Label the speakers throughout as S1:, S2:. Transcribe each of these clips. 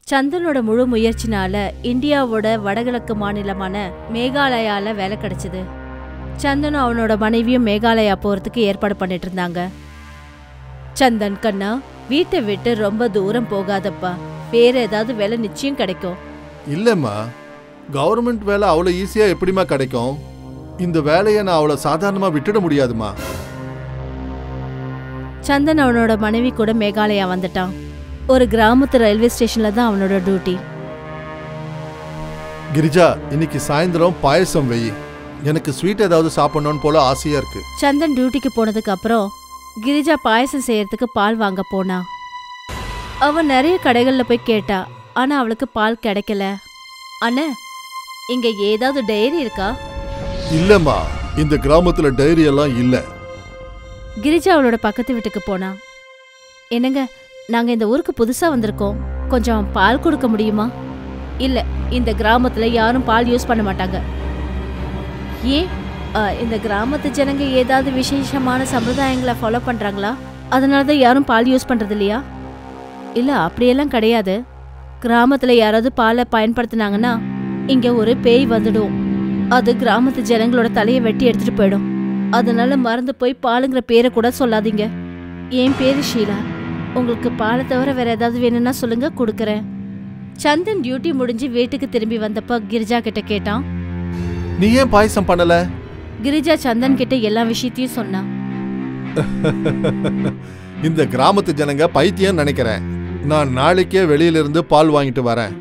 S1: சந்தனோட முழு முயற்சினால இந்தியாவோட வடகிழக்கு மாநிலமான மேகாலயால வேலை கிடைச்சது சந்தனும் அவனோட மனைவியும் மேகாலயா போறதுக்கு ஏற்பாடு பண்ணிட்டு இருந்தாங்க சந்தன் கண்ணா வீட்டை விட்டு ரொம்ப தூரம் போகாதப்பா வேற ஏதாவது வேலை நிச்சயம் கிடைக்கும்
S2: இல்லைம்மா கவர்மெண்ட் வேலை அவ்வளோ ஈஸியாக எப்படிம்மா கிடைக்கும் இந்த வேலையை நான் அவ்வளோ சாதாரணமாக விட்டுட முடியாதுமா
S1: சந்தன் அவனோட மனைவி கூட மேகாலயா வந்துட்டான் ஒரு கிராமத்து ரயில்வே ஸ்டேஷன்ல தான் அவனோட டியூட்டி
S2: கிரிஜா இன்னைக்கு சாயந்தரம் பாயசம் வெயி எனக்கு ஸ்வீட் ஏதாவது சாப்பிடணும்னு போல ஆசையா இருக்கு
S1: சந்தன் டியூட்டிக்கு போனதுக்கு அப்புறம் கிரிஜா பாயசம் செய்யறதுக்கு பால் வாங்க போனா அவ நிறைய கடைகள்ல போய் கேட்டா ஆனா அவளுக்கு பால் கிடைக்கல அண்ணே இங்க ஏதாவது டைரி இருக்கா
S2: இல்லம்மா இந்த கிராமத்துல டைரி எல்லாம் இல்ல
S1: கிரிஜா அவளோட பக்கத்து வீட்டுக்கு போனா என்னங்க நாங்க இந்த ஊருக்கு புதுசா வந்திருக்கோம் கொஞ்சம் பால் கொடுக்க முடியுமா இல்ல இந்த கிராமத்துல யாரும் பால் யூஸ் பண்ண மாட்டாங்க ஏன் அ, இந்த கிராமத்து ஜனங்க ஏதாவது விசேஷமான சம்பிரதாயங்களை ஃபாலோ பண்றாங்களா அதனால தான் யாரும் பால் யூஸ் பண்றது இல்லையா இல்ல அப்படியெல்லாம் கிடையாது கிராமத்துல யாராவது பாலை பயன்படுத்தினாங்கன்னா இங்க ஒரு பேய் வந்துடும் அது கிராமத்து ஜனங்களோட தலையை வெட்டி எடுத்துட்டு போயிடும் அதனால மறந்து போய் பாலுங்கிற பேரை கூட சொல்லாதீங்க என் பேரு ஷீலா உங்களுக்கு பாலை தவிர வேற ஏதாவது வேணும்னா சொல்லுங்க கொடுக்கறேன் சந்தன் டியூட்டி முடிஞ்சு வீட்டுக்கு திரும்பி வந்தப்ப கிரிஜா கிட்ட கேட்டான்
S2: நீ ஏன் பாயசம் பண்ணல
S1: கிரிஜா சந்தன் கிட்ட எல்லா விஷயத்தையும் சொன்னான்
S2: இந்த கிராமத்து ஜனங்க பைத்தியம் நினைக்கிறேன் நான் நாளைக்கே வெளியில இருந்து பால் வாங்கிட்டு வரேன்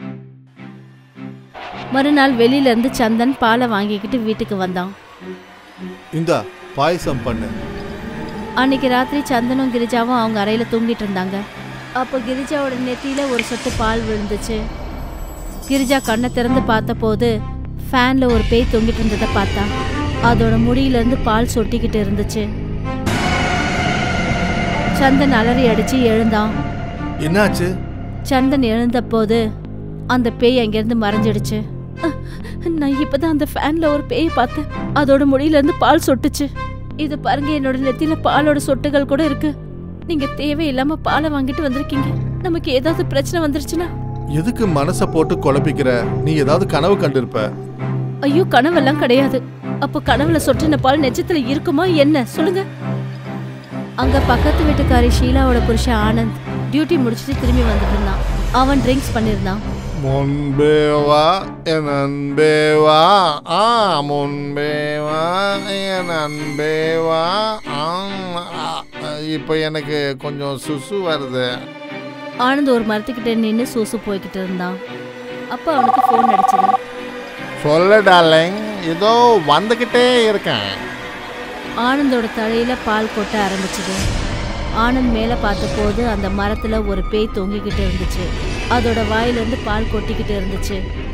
S1: மறுநாள் வெளியில இருந்து சந்தன் பாலை வாங்கிக்கிட்டு வீட்டுக்கு வந்தான்
S2: இந்தா பாயசம் பண்ணு
S1: அன்னைக்கு ராத்திரி சந்தனும் கிரிஜாவும் அவங்க அறையில தூங்கிட்டு இருந்தாங்க அப்போ கிரிஜாவோட நெத்தியில ஒரு சொட்டு பால் விழுந்துச்சு கிரிஜா கண்ணை திறந்து பார்த்தபோது ஃபேன்ல ஒரு பேய் தொங்கிட்டு இருந்ததை பார்த்தா அதோட முடியில இருந்து பால் சொட்டிக்கிட்டு இருந்துச்சு சந்தன் அலறி அடிச்சு எழுந்தான்
S2: என்னாச்சு
S1: சந்தன் எழுந்தபோது அந்த பேய் அங்கிருந்து மறைஞ்சிடுச்சு அஹ், நான் இப்பதான் அந்த ஃபேன்ல ஒரு பேய் பார்த்தேன் அதோட முடியில இருந்து பால் சொட்டுச்சு இது பாருங்க என்னோட நெத்தியில பாலோட சொட்டுகள் கூட இருக்கு நீங்க தேவையில்லாம பாலை வாங்கிட்டு வந்திருக்கீங்க நமக்கு ஏதாவது பிரச்சனை வந்துருச்சுன்னா
S2: எதுக்கு மனச போட்டு குழப்பிக்கிற நீ ஏதாவது கனவு கண்டிருப்ப
S1: ஐயோ கனவெல்லாம் கிடையாது அப்போ கனவுல சொட்டின பால் நெச்சத்துல இருக்குமா என்ன சொல்லுங்க அங்க பக்கத்து வீட்டுக்காரி ஷீலாவோட புருஷன் ஆனந்த் டியூட்டி முடிச்சுட்டு திரும்பி வந்துட்டு இருந்தான் அவன் ட்ரிங்க்ஸ் பண்ணியிருந்தான்
S2: முன்பே வா என் அன்பே வா ஆ முன்பே வா என் அன்பே வா இப்போ எனக்கு கொஞ்சம் சுசு வருது
S1: ஆனந்த் ஒரு மரத்துக்கிட்ட நின்று சூசு போய்கிட்டு இருந்தான் அப்போ அவனுக்கு ஃபோன் அடிச்சது
S2: சொல்ல டார்லிங் இதோ வந்துக்கிட்டே இருக்கேன்
S1: ஆனந்தோட தலையில பால் கொட்ட ஆரம்பிச்சது ஆனந்த் மேலே பார்த்தபோது அந்த மரத்துல ஒரு பேய் தொங்கிக்கிட்டு இருந்துச்சு அதோட வாயிலிருந்து பால் கொட்டிக்கிட்டு இருந்துச்சு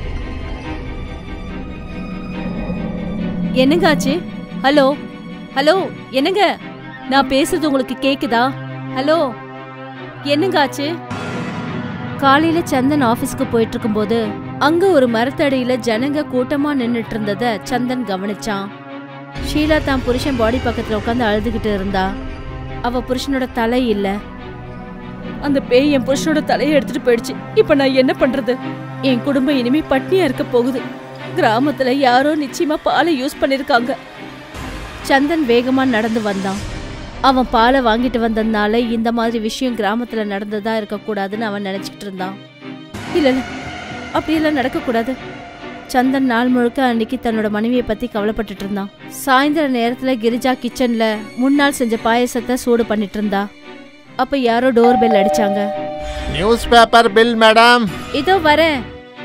S1: என்னங்க ஆச்சு ஹலோ ஹலோ என்னங்க நான் பேசுறது உங்களுக்கு கேக்குதா ஹலோ என்னங்க ஆச்சு காலையில சந்தன் ஆபீஸ்க்கு போயிட்டு இருக்கும்போது அங்க ஒரு மரத்தடியில ஜனங்க கூட்டமா நின்னுட்டு இருந்தத சந்தன் கவனிச்சான் ஷீலா தான் புருஷன் பாடி பக்கத்துல உட்காந்து அழுதுகிட்டு இருந்தா அவ புருஷனோட தலை இல்ல அந்த பேய் என் புருஷனோட தலையை எடுத்துட்டு போயிடுச்சு இப்ப நான் என்ன பண்றது என் குடும்பம் இனிமே பட்னியா இருக்க போகுது கிராமத்துல யாரோ நிச்சயமா பாலை யூஸ் பண்ணிருக்காங்க சந்தன் வேகமா நடந்து வந்தான் அவன் பாலை வாங்கிட்டு வந்ததுனால இந்த மாதிரி விஷயம் கிராமத்துல நடந்ததா இருக்கக்கூடாதுன்னு அவன் நினைச்சிட்டு இருந்தான் இல்ல இல்ல அப்படியெல்லாம் நடக்கக்கூடாது சந்தன் நாள் முழுக்க அன்னைக்கு தன்னோட மனைவியை பத்தி கவலைப்பட்டுட்டு இருந்தான் சாயந்தர நேரத்துல கிரிஜா கிச்சன்ல முன்னாள் செஞ்ச பாயசத்தை சூடு பண்ணிட்டு இருந்தா அப்ப யாரோ டோர் பெல் அடிச்சாங்க
S2: நியூஸ் பேப்பர் பில் மேடம்
S1: இதோ வரேன்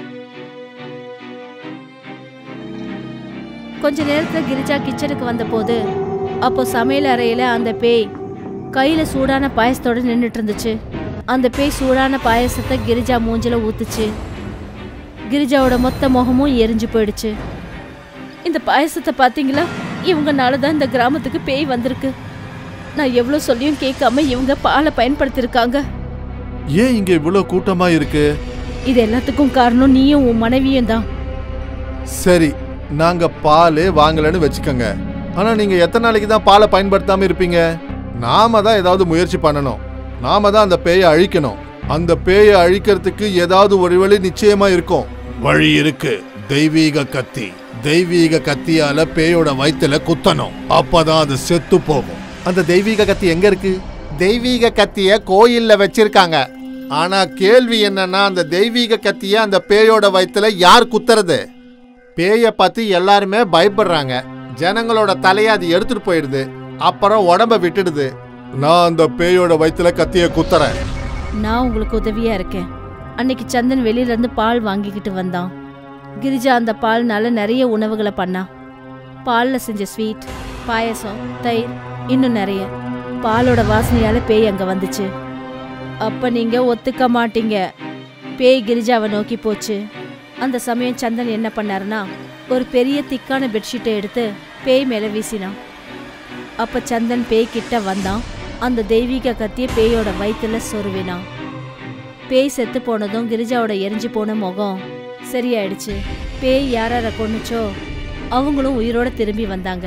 S1: கொஞ்ச நேரத்துல கிரிஜா கிச்சனுக்கு வந்தபோது அப்போ சமையல் அறையில அந்த பேய் கையில சூடான பாயசத்தோட நின்னுட்டு இருந்துச்சு அந்த பேய் சூடான பாயசத்தை கிரிஜா மூஞ்சில ஊத்துச்சு கிரிஜாவோட மொத்த முகமும் எரிஞ்சு போயிடுச்சு இந்த பாயசத்தை பாத்தீங்களா இவங்கனால தான் இந்த கிராமத்துக்கு பேய் வந்திருக்கு நான் எவ்வளோ சொல்லியும் கேட்காம இவங்க பாலை பயன்படுத்தியிருக்காங்க
S2: ஏன் இங்க இவ்வளோ கூட்டமா இருக்கு
S1: இது எல்லாத்துக்கும் காரணம் நீயும் உன் மனைவியும் தான்
S2: சரி நாங்க பாலே வாங்கலன்னு வச்சுக்கோங்க ஆனா நீங்க எத்தனை நாளைக்கு தான் பாலை பயன்படுத்தாம இருப்பீங்க நாம தான் ஏதாவது முயற்சி பண்ணணும் நாம தான் அந்த பேயை அழிக்கணும் அந்த பேயை அழிக்கிறதுக்கு ஏதாவது ஒரு வழி நிச்சயமா இருக்கும் வழி இருக்கு தெய்வீக கத்தி தெய்வீக கத்தியால பேயோட வயித்துல குத்தணும் அப்பதான் அது செத்து போகும் அந்த தெய்வீக கத்தி எங்க இருக்கு தெய்வீக கத்திய கோயில்ல வச்சிருக்காங்க ஆனா கேள்வி என்னன்னா அந்த தெய்வீக கத்திய அந்த பேயோட வயித்துல யார் குத்துறது பேய பார்த்து எல்லாருமே பயப்படுறாங்க ஜனங்களோட தலைய அது எடுத்துட்டு போயிடுது அப்புறம் உடம்ப விட்டுடுது நான் அந்த பேயோட வயித்துல கத்திய குத்துறேன்
S1: நான் உங்களுக்கு உதவியா இருக்கேன் அன்னைக்கு சந்தன் வெளியில இருந்து பால் வாங்கிக்கிட்டு வந்தான் கிரிஜா அந்த பால்னால நிறைய உணவுகளை பண்ணா பால்ல செஞ்ச ஸ்வீட் பாயசம் தயிர் இன்னும் நிறைய பாலோட வாசனையால பேய் அங்க வந்துச்சு அப்ப நீங்க ஒத்துக்க மாட்டீங்க பேய் கிரிஜாவை நோக்கி போச்சு அந்த சமயம் சந்தன் என்ன பண்ணாருன்னா ஒரு பெரிய திக்கான பெட்ஷீட்டை எடுத்து பேய் மேல வீசினான் அப்ப சந்தன் பேய் கிட்ட வந்தான் அந்த தெய்வீக கத்திய பேயோட வயித்துல சொருவினான் பேய் செத்து போனதும் கிரிஜாவோட எரிஞ்சு போன முகம் சரியாயிடுச்சு பேய் யாரார கொன்னுச்சோ அவங்களும் உயிரோட திரும்பி வந்தாங்க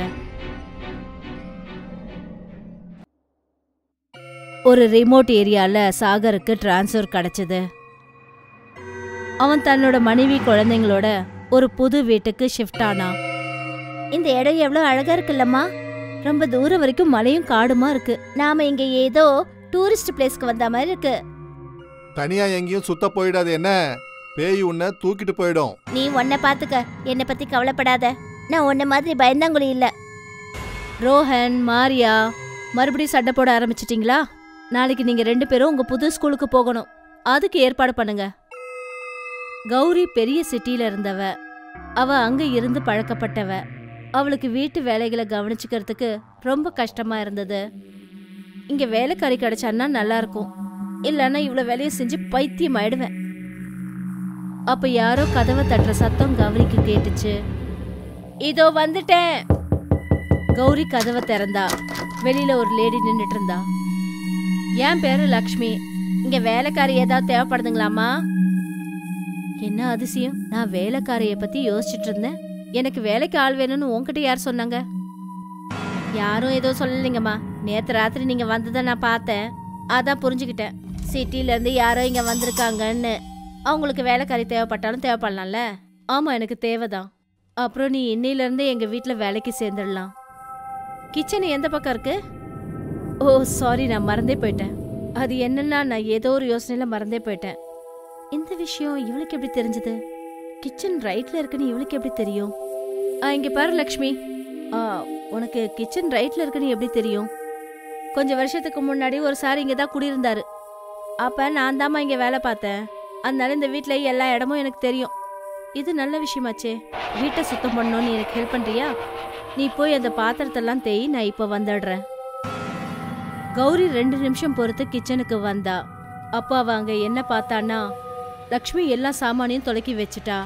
S1: ஒரு ரிமோட் ஏரியால சாகருக்கு டிரான்ஸ்ஃபர் கிடைச்சது அவன் தன்னோட மனைவி குழந்தைங்களோட ஒரு புது வீட்டுக்கு ஷிஃப்ட் ஆனான் இந்த இடம் எவ்வளவு அழகா இருக்குல்லம்மா ரொம்ப தூரம் வரைக்கும் மலையும் காடுமா இருக்கு நாம இங்க ஏதோ டூரிஸ்ட் பிளேஸ்க்கு வந்த மாதிரி இருக்கு
S2: தனியா எங்கேயும் சுத்த போயிடாது என்ன பேய் உன்னை தூக்கிட்டு போயிடும்
S3: நீ உன்னை பாத்துக்க என்னை பத்தி கவலைப்படாத நான் உன்ன மாதிரி பயந்தாங்குழி இல்ல
S1: ரோஹன் மாரியா மறுபடியும் சண்டை போட ஆரம்பிச்சிட்டிங்களா நாளைக்கு நீங்க ரெண்டு பேரும் உங்க புது ஸ்கூலுக்கு போகணும் அதுக்கு ஏற்பாடு பண்ணுங்க கௌரி பெரிய சிட்டில இருந்தவ அவ அங்க இருந்து பழக்கப்பட்டவ அவளுக்கு வீட்டு வேலைகளை கவனிச்சுக்கிறதுக்கு ரொம்ப கஷ்டமா இருந்தது இங்க வேலைக்காரி கிடைச்சான்னா நல்லா இருக்கும் இல்லைன்னா இவ்வளவு வேலையை செஞ்சு பைத்தியம் ஆயிடுவேன் அப்ப யாரோ கதவை தட்டுற சத்தம் கௌரிக்கு கேட்டுச்சு இதோ வந்துட்டேன் கௌரி கதவை திறந்தா வெளியில ஒரு லேடி நின்னுட்டு இருந்தா என் பேரு லக்ஷ்மி இங்க வேலைக்காரி ஏதாவது தேவைப்படுதுங்களாமா என்ன அதிசயம் நான் வேலைக்காரிய பத்தி யோசிச்சுட்டு இருந்தேன் எனக்கு வேலைக்கு ஆள் வேணும்னு உன்கிட்ட யார் சொன்னாங்க யாரும் ஏதோ சொல்லலைங்கம்மா நேத்து ராத்திரி நீங்க வந்ததை நான் பார்த்தேன் அதான் புரிஞ்சுக்கிட்டேன் சிட்டில இருந்து யாரோ இங்க வந்திருக்காங்கன்னு அவங்களுக்கு வேலைக்காரி தேவைப்பட்டாலும் தேவைப்படலாம்ல ஆமா எனக்கு தேவைதான் அப்புறம் நீ இன்னையில இருந்து எங்க வீட்ல வேலைக்கு சேர்ந்துடலாம் கிச்சன் எந்த பக்கம் இருக்கு ஓ சாரி நான் மறந்தே போயிட்டேன் அது என்னன்னா நான் ஏதோ ஒரு யோசனையில மறந்தே போயிட்டேன் இந்த விஷயம் இவளுக்கு எப்படி தெரிஞ்சது கிச்சன் ரைட்ல இருக்குன்னு இவளுக்கு எப்படி தெரியும் ஆ, இங்க பாரு லக்ஷ்மி ஆ, உனக்கு கிச்சன் ரைட்ல இருக்குன்னு எப்படி தெரியும் கொஞ்சம் வருஷத்துக்கு முன்னாடி ஒரு சார் இங்க தான் குடியிருந்தாரு அப்ப நான் தாம்மா இங்க வேலை பார்த்தேன் அதனால இந்த வீட்ல எல்லா இடமும் எனக்கு தெரியும் இது நல்ல விஷயமாச்சே வீட்டை சுத்தம் பண்ணணும்னு எனக்கு ஹெல்ப் பண்றியா நீ போய் அந்த பாத்திரத்தெல்லாம் தேய் நான் இப்போ வந்துடுறேன் கௌரி ரெண்டு நிமிஷம் பொறுத்து கிச்சனுக்கு வந்தா அப்போ அவ அங்க என்ன பார்த்தான்னா லக்ஷ்மி எல்லா சாமானையும் தொலைக்கி வச்சுட்டா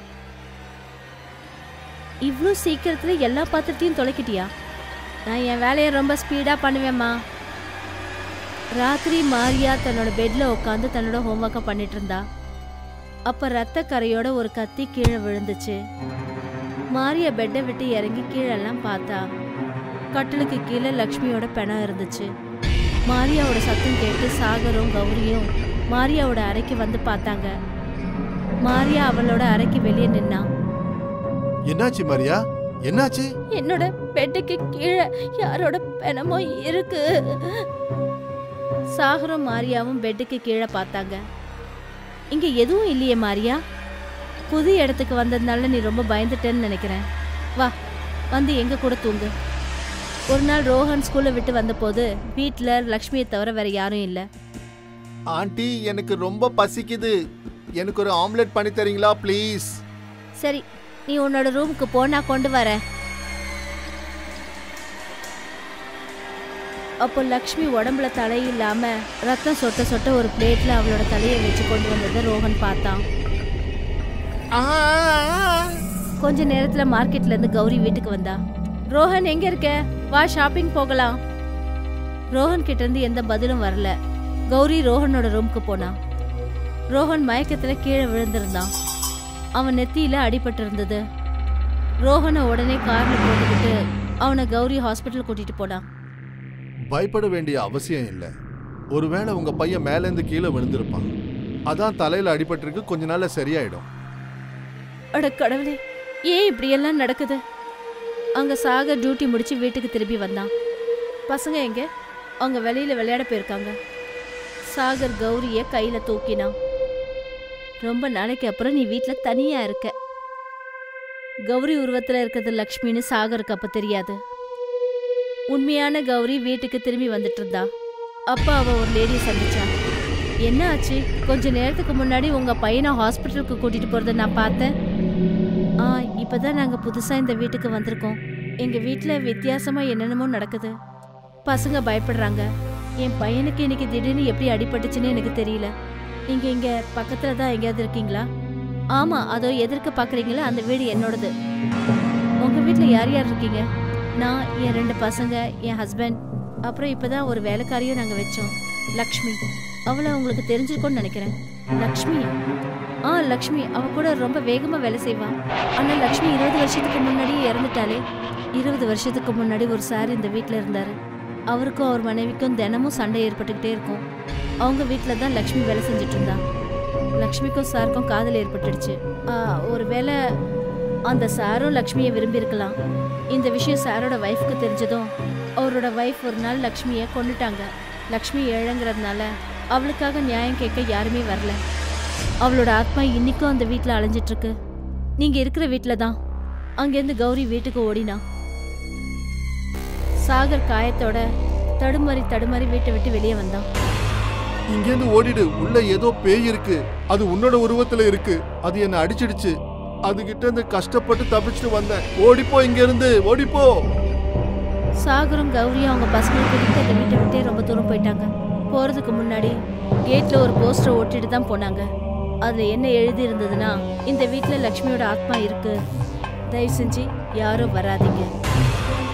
S1: இவ்வளோ சீக்கிரத்துல எல்லா பாத்திரத்தையும் தொலைக்கிட்டியா நான் என் வேலையை ரொம்ப ஸ்பீடா பண்ணுவேம்மா ராத்திரி மாரியா தன்னோட பெட்ல உட்காந்து தன்னோட ஹோம்ஒர்க்கை பண்ணிட்டு இருந்தா அப்ப ரத்த கரையோட ஒரு கத்தி கீழே விழுந்துச்சு மாரியா பெட்டை விட்டு இறங்கி கீழெல்லாம் பார்த்தா கட்டிலுக்கு கீழே லக்ஷ்மியோட பிணம் இருந்துச்சு மாரியாவோட சத்தம் கேட்டு சாகரும் கௌரியும் மாரியாவோட அறைக்கு வந்து பார்த்தாங்க மாரியா அவளோட அறைக்கு வெளியே நின்னா
S2: என்னாச்சு மரியா என்னாச்சு
S1: என்னோட பெட்டுக்கு கீழே யாரோட பிணமோ இருக்கு சாகரும் மாரியாவும் பெட்டுக்கு கீழே பார்த்தாங்க இங்க எதுவும் இல்லையே மாரியா புது இடத்துக்கு வந்ததுனால நீ ரொம்ப பயந்துட்டேன்னு நினைக்கிறேன் வா வந்து எங்க கூட தூங்கு ஒரு நாள் ரோஹன் ஸ்கூலை விட்டு வந்தபோது வீட்ல லக்ஷ்மியை தவிர வேற யாரும் இல்லை
S2: ஆண்டி எனக்கு ரொம்ப பசிக்குது எனக்கு ஒரு ஆம்லெட் பண்ணி தரீங்களா ப்ளீஸ்
S1: சரி நீ உன்னோட ரூமுக்கு போ நான் கொண்டு வரேன் அப்போ லக்ஷ்மி உடம்புல தலை இல்லாம ரத்தம் சொட்ட சொட்ட ஒரு பிளேட்ல அவளோட தலையை வச்சு கொண்டு வந்ததை ரோஹன் பார்த்தான் கொஞ்ச நேரத்துல மார்க்கெட்ல இருந்து கௌரி வீட்டுக்கு வந்தா ரோஹன் எங்க இருக்க வா ஷாப்பிங் போகலாம் ரோஹன் கிட்ட இருந்து எந்த பதிலும் வரல கௌரி ரோஹனோட ரூமுக்கு போனா ரோஹன் மயக்கத்துல கீழே விழுந்திருந்தான் அவன் நெத்தியில அடிபட்டு இருந்தது ரோஹனை உடனே கார்ல போட்டுக்கிட்டு அவனை கௌரி ஹாஸ்பிட்டல் கூட்டிட்டு போனான்
S2: பயப்பட வேண்டிய அவசியம் இல்லை ஒருவேளை உங்க பையன் மேலேருந்து கீழே விழுந்திருப்பான் அதான் தலையில அடிபட்டிருக்கு கொஞ்ச நாள்ல சரியாயிடும்
S1: அட கடவுளே ஏன் இப்படியெல்லாம் நடக்குது அங்க சாகர் டியூட்டி முடிச்சு வீட்டுக்கு திரும்பி வந்தான் பசங்க எங்க அவங்க வெளியில விளையாட போயிருக்காங்க சாகர் கௌரிய கையில தூக்கினான் ரொம்ப நாளைக்கு அப்புறம் நீ வீட்ல தனியா இருக்க கௌரி உருவத்துல இருக்கிறது லக்ஷ்மின்னு சாகருக்கு அப்ப தெரியாது உண்மையான கௌரி வீட்டுக்கு திரும்பி வந்துட்டு இருந்தா அப்ப அவ ஒரு லேடியை சந்திச்சா என்ன ஆச்சு கொஞ்ச நேரத்துக்கு முன்னாடி உங்க பையனை ஹாஸ்பிட்டலுக்கு கூட்டிட்டு போறத நான் பார்த்தேன் ஆ இப்பதான் நாங்க புதுசா இந்த வீட்டுக்கு வந்திருக்கோம் எங்க வீட்ல வித்தியாசமா என்னென்னமோ நடக்குது பசங்க பயப்படுறாங்க என் பையனுக்கு இன்னைக்கு திடீர்னு எப்படி அடிபட்டுச்சுன்னு எனக்கு தெரியல நீங்க இங்க பக்கத்துல தான் எங்கேயாவது இருக்கீங்களா ஆமா அதோ எதிர்க்க பாக்குறீங்களா அந்த வீடு என்னோடது உங்க வீட்ல யார் யார் இருக்கீங்க நான் என் ரெண்டு பசங்க என் ஹஸ்பண்ட் அப்புறம் இப்பதான் ஒரு வேலைக்காரியும் நாங்க வச்சோம் லக்ஷ்மி அவளை உங்களுக்கு தெரிஞ்சிருக்கும்னு நினைக்கிறேன் லக்ஷ்மியா ஆ லக்ஷ்மி அவ கூட ரொம்ப வேகமா வேலை செய்வா ஆனா லக்ஷ்மி இருபது வருஷத்துக்கு முன்னாடியே இறந்துட்டாளே இருபது வருஷத்துக்கு முன்னாடி ஒரு சார் இந்த வீட்ல இருந்தாரு அவருக்கும் அவர் மனைவிக்கும் தினமும் சண்டை ஏற்பட்டுக்கிட்டே இருக்கும் அவங்க வீட்ல தான் லக்ஷ்மி வேலை செஞ்சுட்டு இருந்தா லக்ஷ்மிக்கும் சாருக்கும் காதல் ஏற்பட்டுடுச்சு ஆ, ஒருவேளை அந்த சாரும் லக்ஷ்மியை விரும்பி இருக்கலாம் இந்த விஷயம் சாரோட ஒய்ஃப்க்கு தெரிஞ்சதும் அவரோட ஒய்ஃப் ஒரு நாள் லக்ஷ்மியை கொன்னுட்டாங்க லக்ஷ்மி ஏழைங்கிறதுனால அவளுக்காக நியாயம் கேட்க யாருமே வரல அவளோட ஆத்மா இன்னிக்கும் அந்த வீட்டில் அலைஞ்சிட்டு இருக்கு நீங்க இருக்கிற வீட்டில் தான் அங்கேருந்து கௌரி வீட்டுக்கு ஓடினா சாகர் காயத்தோட தடுமாறி தடுமாறி வீட்டை விட்டு வெளியே வந்தான்
S2: இங்கேருந்து ஓடிடு உள்ள ஏதோ பேய் இருக்கு அது உன்னோட உருவத்துல இருக்கு அது என்ன அடிச்சிடுச்சு அதுகிட்ட இருந்து கஷ்டப்பட்டு தப்பிச்சுட்டு வந்தேன் ஓடிப்போ இங்க இருந்து ஓடிப்போ
S1: சாகரும் கௌரியும் அவங்க பசங்களை கூட்டிட்டு அந்த வீட்டை விட்டே ரொம்ப தூரம் போயிட்டாங்க போறதுக்கு முன்னாடி கேட்ல ஒரு போஸ்டர் ஒட்டிட்டு தான் போனாங்க அதுல என்ன எழுதி இருந்ததுன்னா இந்த வீட்ல லக்ஷ்மியோட ஆத்மா இருக்கு தயவு செஞ்சு யாரும் வராதீங்க